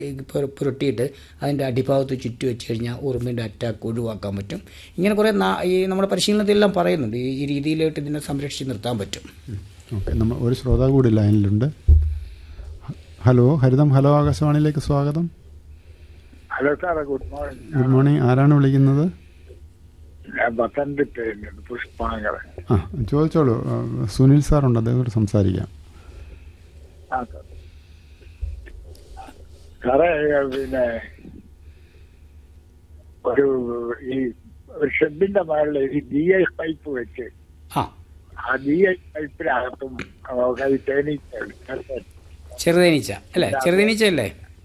പുര- പുരട്ടിയിട്ട് അതിൻ്റെ അടിഭാഗത്ത് ചുറ്റി വെച്ച് കഴിഞ്ഞാൽ ഉറുമ്പിൻ്റെ അറ്റാക്ക് ഒഴിവാക്കാൻ പറ്റും ഇങ്ങനെ കുറേ നാ- ഈ നമ്മുടെ പരിശീലനത്തിലെല്ലാം പറയുന്നുണ്ട് ഈ ഈ രീതിയിലായിട്ട് ഇതിനെ സംരക്ഷിച്ച് നിർത്താൻ പറ്റും ഓക്കെ നമ്മൾ ഒരു ശ്രോതാവ് കൂടി ലൈനിലുണ്ട് ഹ- ഹലോ ഹരിതം ഹലോ ആകാശവാണിയിലേക്ക് സ്വാഗതം ഹലോ സാറേ ഗുഡ് മോർണിംഗ് ഗുഡ് മോർണിംഗ് ആരാണ് വിളിക്കുന്നത് ഞാൻ പത്തനംതിട്ട പുഷ്പാങ്കർ ആ ചോദിച്ചോളൂ ആ, സുനിൽ സാറുണ്ട് അദ്ദേഹത്തോട് സംസാരിക്കാം ആ സാർ സാറേ പിന്നെ ഒരു ഈ ഒരു ഷെഡിന്റെ മേളിൽ ഈ ഡി ഐ പൈപ്പ് വെച്ച് ആ ആ ഡി ഐ പൈപ്പിനകത്തും ഒക്കെ ഈ തേനീച്ച ചെറുതേനീച്ച അല്ലേ ചെറുതേനീച്ച അല്ലേ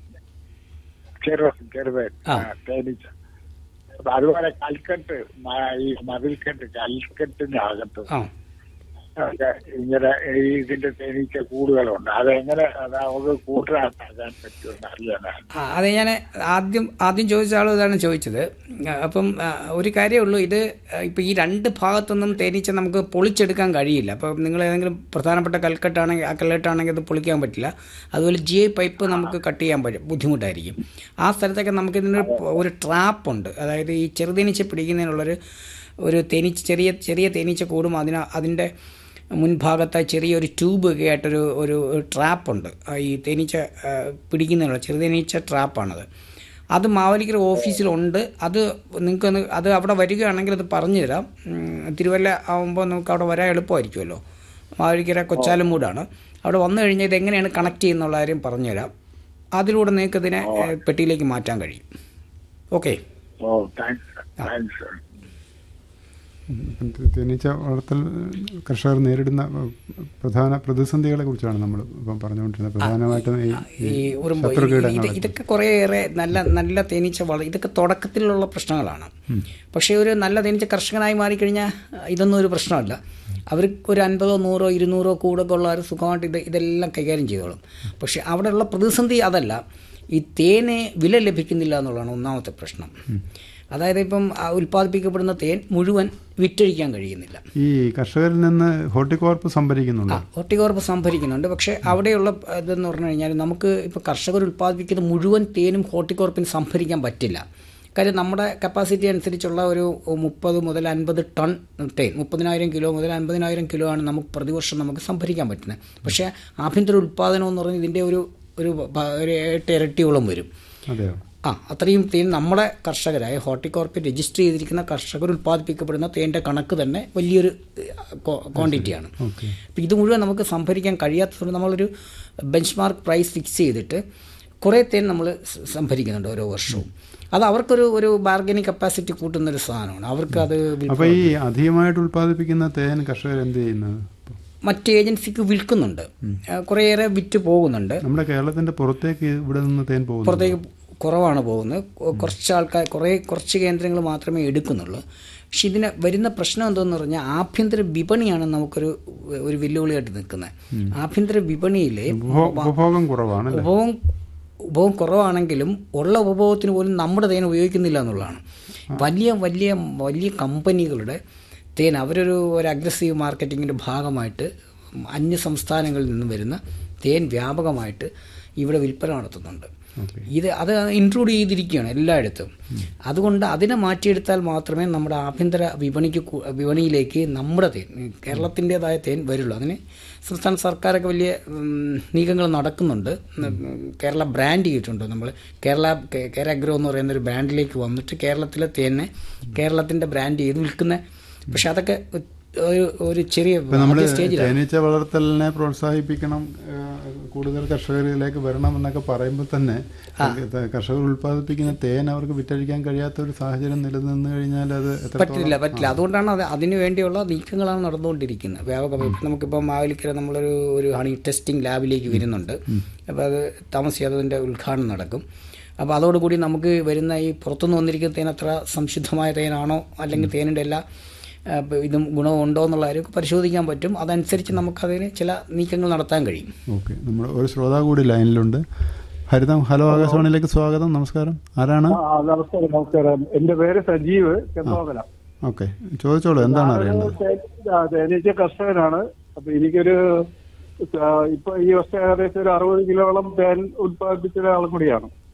ചെറു ചെറുതേൻ ആ. ആ, തേനീച്ച അപ്പൊ അതുപോലെ കൽക്കെട്ട് മ- ഈ മതിൽക്കെട്ട് കൽക്കെട്ടിന്റെ അകത്ത് ആ ഒക്കെ ഇങ്ങനെ ഈ ഇതിന്റെ തേനീച്ച കൂടുതലുണ്ട് അതെങ്ങനെ അത് നമുക്ക് കൂട്ടാക്കാൻ പറ്റുമെന്ന് അറിയാനാണ് ആ, അത് ഞാൻ ആദ്യം ആദ്യം ചോദിച്ച ആൾ ഇതാണ് ചോദിച്ചത് ആ, അപ്പം ആ, ഒരു കാര്യമേ ഉള്ളൂ ഇത് ഇപ്പം ഈ രണ്ട് ഭാഗത്തൊന്നും തേനീച്ച നമുക്ക് പൊളിച്ചെടുക്കാൻ കഴിയില്ല അപ്പം നിങ്ങൾ ഏതെങ്കിലും പ്രധാനപ്പെട്ട കൽക്കെട്ടാണെങ്കിൽ ആ കൽക്കെട്ടാണെങ്കിൽ അത് പൊളിക്കാൻ പറ്റില്ല അതുപോലെ ജി ഐ പൈപ്പ് നമുക്ക് കട്ട് ചെയ്യാൻ പറ്റും ബുദ്ധിമുട്ടായിരിക്കും ആ സ്ഥലത്തൊക്കെ നമുക്ക് ഇതിന് ഒരു ട്രാപ്പുണ്ട് അതായത് ഈ ചെറുതേനീച്ച പിടിക്കുന്നതിനുള്ളൊരു ഒരു തേനീച്ച ചെറിയ ചെറിയ തേനീച്ച കൂടും അതിന് അതിൻ്റെ മുൻഭാഗത്തായി ചെറിയൊരു ട്യൂബ് ഒക്കെ ആയിട്ടൊരു ഒരു ട്രാപ്പുണ്ട് ഈ തേനീച്ച ആ, പിടിക്കുന്നതിനുള്ള ചെറുതേനീച്ച ട്രാപ്പാണത് അത് മാവലിക്കര ഓഫീസിലുണ്ട് അത് നിങ്ങൾക്കൊന്ന് അത് അവിടെ വരികയാണെങ്കിൽ അത് പറഞ്ഞു തരാം ഉം, തിരുവല്ല ആകുമ്പോൾ നമുക്ക് അവിടെ വരാൻ എളുപ്പമായിരിക്കുമല്ലോ മാവലിക്കര കൊച്ചാലമൂടാണ് അവിടെ വന്നു കഴിഞ്ഞാൽ ഇത് എങ്ങനെയാണ് കണക്ട് ചെയ്യുന്നുള്ള കാര്യം പറഞ്ഞു തരാം അതിലൂടെ നിങ്ങൾക്ക് ഇതിനെ ഏ, പെട്ടിയിലേക്ക് മാറ്റാൻ കഴിയും ഓക്കെ ഓ താങ്ക്സ് താങ്ക്സ് ഉം, തേനീച്ച വളർത്തൽ കർഷകർ നേരിടുന്ന ഉം, പ്രധാന പ്രതിസന്ധികളെ കുറിച്ചാണ് നമ്മൾ ഇപ്പം പറഞ്ഞുകൊണ്ടിരുന്നത് പ്രധാനമായിട്ടും ഈ ഈ ഉറുമ്പ് ശത്രു ഇത് കീടങ്ങൾ ഇതൊക്കെ കുറേയേറെ നല്ല നല്ല തേനീച്ച വള ഇതൊക്കെ തുടക്കത്തിലുള്ള പ്രശ്നങ്ങളാണ് പക്ഷേ ഒരു നല്ല തേനീച്ച കർഷകനായി മാറിക്കഴിഞ്ഞാൽ ഇതൊന്നും ഒരു പ്രശ്നമല്ല അവർക്ക് ഒരു അൻപതോ നൂറോ ഇരുന്നൂറോ കൂടൊക്കെ ഉള്ളവർ സുഖമായിട്ട് ഇത് ഇതെല്ലാം കൈകാര്യം ചെയ്തോളും പക്ഷേ അവിടെയുള്ള പ്രതിസന്ധി അതല്ല ഈ തേന് വില ലഭിക്കുന്നില്ല എന്നുള്ളതാണ് ഒന്നാമത്തെ പ്രശ്നം അതായത് ഇപ്പം ആ ഉൽപ്പാദിപ്പിക്കപ്പെടുന്ന തേൻ മുഴുവൻ വിറ്റഴിക്കാൻ കഴിയുന്നില്ല ഈ കർഷകരിൽ നിന്ന് ഹോർട്ടികോർപ്പ് സംഭരിക്കുന്നുണ്ട് ആ ഹോർട്ടികോർപ്പ് സംഭരിക്കുന്നുണ്ട് പക്ഷേ അവിടെയുള്ള ഇതെന്ന് പറഞ്ഞു കഴിഞ്ഞാൽ നമുക്ക് ഇപ്പോൾ കർഷകർ ഉൽപ്പാദിപ്പിക്കുന്ന മുഴുവൻ തേനും ഹോർട്ടികോർപ്പിന് സംഭരിക്കാൻ പറ്റില്ല കാര്യം നമ്മുടെ കപ്പാസിറ്റി അനുസരിച്ചുള്ള ഒരു മുപ്പത് മുതൽ അൻപത് ടൺ തേൻ മുപ്പതിനായിരം കിലോ മുതൽ അൻപതിനായിരം കിലോ ആണ് നമുക്ക് പ്രതിവർഷം നമുക്ക് സംഭരിക്കാൻ പറ്റുന്നത് പക്ഷേ ആഭ്യന്തര ഉൽപ്പാദനം എന്ന് പറഞ്ഞാൽ ഇതിൻ്റെ ഒരു ഒരു ഭ- ഒരു എട്ട് ഇരട്ടിയോളം വരും അതെയോ ആ അത്രയും തേൻ നമ്മുടെ കർഷകരായ ഹോർട്ടികോർപ്പ് രജിസ്റ്റർ ചെയ്തിരിക്കുന്ന കർഷകർ ഉൽപ്പാദിപ്പിക്കപ്പെടുന്ന തേൻ്റെ കണക്ക് തന്നെ വലിയൊരു ക്വാണ്ടിറ്റിയാണ് ഓക്കെ അപ്പം ഇത് മുഴുവൻ നമുക്ക് സംഭരിക്കാൻ കഴിയാത്തതുകൊണ്ട് നമ്മളൊരു ബെഞ്ച് മാർക്ക് പ്രൈസ് ഫിക്സ് ചെയ്തിട്ട് കുറേ തേൻ നമ്മൾ സ- സംഭരിക്കുന്നുണ്ട് ഓരോ വർഷവും അത് അവർക്കൊരു ഒരു ബാർഗനിങ് കപ്പാസിറ്റി കൂട്ടുന്ന ഒരു സാധനമാണ് അവർക്ക് അത് വിൽപ്പ- അപ്പോൾ ഈ അധികമായിട്ട് ഉൽപ്പാദിപ്പിക്കുന്ന തേൻ കർഷകർ എന്ത് ചെയ്യുന്നത് മറ്റ് ഏജൻസിക്ക് വിൽക്കുന്നുണ്ട് ആ, കുറേയേറെ വിറ്റ് പോകുന്നുണ്ട് നമ്മുടെ കേരളത്തിന്റെ പുറത്തേക്ക് ഇവിടെ നിന്ന് തേൻ പോകുന്നു പുറത്തേക്ക് കുറവാണ് പോകുന്നത് കൊ- കുറച്ച് ആൾക്കാർ കുറേ കുറച്ച് കേന്ദ്രങ്ങൾ മാത്രമേ എടുക്കുന്നുള്ളൂ പക്ഷെ ഇതിന് വരുന്ന പ്രശ്നം എന്തെന്ന് പറഞ്ഞാൽ ആഭ്യന്തര വിപണിയാണ് നമുക്കൊരു ഒരു വെല്ലുവിളിയായിട്ട് നിൽക്കുന്നത് ആഭ്യന്തര വിപണിയിലെ ഉപഭോ- ഉപഭോഗം കുറവാണ് അല്ലേ ഉപഭോഗം ഉപഭോഗം കുറവാണെങ്കിലും ഉള്ള ഉപഭോഗത്തിന് പോലും നമ്മുടെ തേൻ ഉപയോഗിക്കുന്നില്ല എന്നുള്ളതാണ് വലിയ വലിയ വലിയ കമ്പനികളുടെ തേൻ അവരൊരു ഒരു അഗ്രസീവ് മാർക്കറ്റിങ്ങിൻ്റെ ഭാഗമായിട്ട് അന്യ സംസ്ഥാനങ്ങളിൽ നിന്നും വരുന്ന തേൻ വ്യാപകമായിട്ട് ഇവിടെ വിൽപ്പന നടത്തുന്നുണ്ട് ഓക്കെ ഇത് അത് ഇൻക്ലൂഡ് ചെയ്തിരിക്കുകയാണ് എല്ലായിടത്തും അതുകൊണ്ട് അതിനെ മാറ്റിയെടുത്താൽ മാത്രമേ നമ്മുടെ ആഭ്യന്തര വിപണിക്ക് കു- വിപണിയിലേക്ക് നമ്മുടെ തേൻ കേരളത്തിൻ്റെതായ തേൻ വരുള്ളൂ അതിന് സംസ്ഥാന സർക്കാരൊക്കെ വലിയ ഉം, നീക്കങ്ങൾ നടക്കുന്നുണ്ട് ഉം, കേരള ബ്രാൻഡ് ചെയ്തിട്ടുണ്ട് നമ്മൾ കേരള കേ- കേരഗ്രോ എന്ന് പറയുന്ന ഒരു ബ്രാൻഡിലേക്ക് വന്നിട്ട് കേരളത്തിലെ തേനെ കേരളത്തിൻ്റെ ബ്രാൻഡ് ചെയ്ത് വിൽക്കുന്ന പക്ഷെ അതൊക്കെ ഒരു ഒരു ചെറിയ ഇപ്പൊ നമ്മൾ ആദ്യ സ്റ്റേജിലാണ് തേനീച്ച വളർത്തലിനെ പ്രോത്സാഹിപ്പിക്കണം ആ, കൂടുതൽ കർഷകരിലേക്ക് വരണം എന്നൊക്കെ പറയുമ്പോൾ തന്നെ കർഷകർ ഉൽപ്പാദിപ്പിക്കുന്ന തേൻ അവർക്ക് വിറ്റഴിക്കാൻ കഴിയാത്ത ഒരു സാഹചര്യം നിലനിന്ന് കഴിഞ്ഞാൽ അത് എത്രത്തോളം പറ്റില്ല പറ്റില്ല അതുകൊണ്ടാണ് അത് അതിനു വേണ്ടിയുള്ള നീക്കങ്ങളാണ് നടന്നുകൊണ്ടിരിക്കുന്നത് വ്യാപകമായി ഇപ്പം നമുക്കിപ്പോൾ മാവേലിക്കര നമ്മളൊരു ഒരു ഹണി ടെസ്റ്റിംഗ് ലാബിലേക്ക് വരുന്നുണ്ട് അപ്പോൾ അത് താമസിയാതെ അതിൻ്റെ ഉദ്ഘാടനം നടക്കും അപ്പോൾ അതോടുകൂടി നമുക്ക് വരുന്ന ഈ പുറത്തുനിന്ന് വന്നിരിക്കുന്ന തേൻ അത്ര സംശുദ്ധമായ തേനാണോ അല്ലെങ്കിൽ തേനിൻ്റെ എല്ലാ ആ, ഇപ്പം ഇതും ഗുണമുണ്ടോ എന്നുള്ള കാര്യമൊക്കെ പരിശോധിക്കാൻ പറ്റും അതനുസരിച്ച് നമുക്കതിന് ചില നീക്കങ്ങൾ നടത്താൻ കഴിയും ഓക്കെ നമ്മൾ ഒരു ശ്രോതാവ് കൂടി ലൈനിലുണ്ട് ഹരിതം ഹലോ ആകാശവാണിയിലേക്ക് സ്വാഗതം നമസ്കാരം ആരാണ് ആ നമസ്കാരം നമസ്കാരം എന്റെ പേര് സജീവ് ചെന്നോകല ഓക്കെ ചോദിച്ചോളൂ എന്താണ് അറിയേണ്ടത് തേനീച്ച കർഷകനാണ് അപ്പൊ എനിക്കൊരു ആ, ഇപ്പൊ ഈ വർഷം ഏകദേശം ഒരു അറുപത് കിലോളം തേൻ ഉത്പാദിപ്പിച്ച ഒരാളും കൂടിയാണ്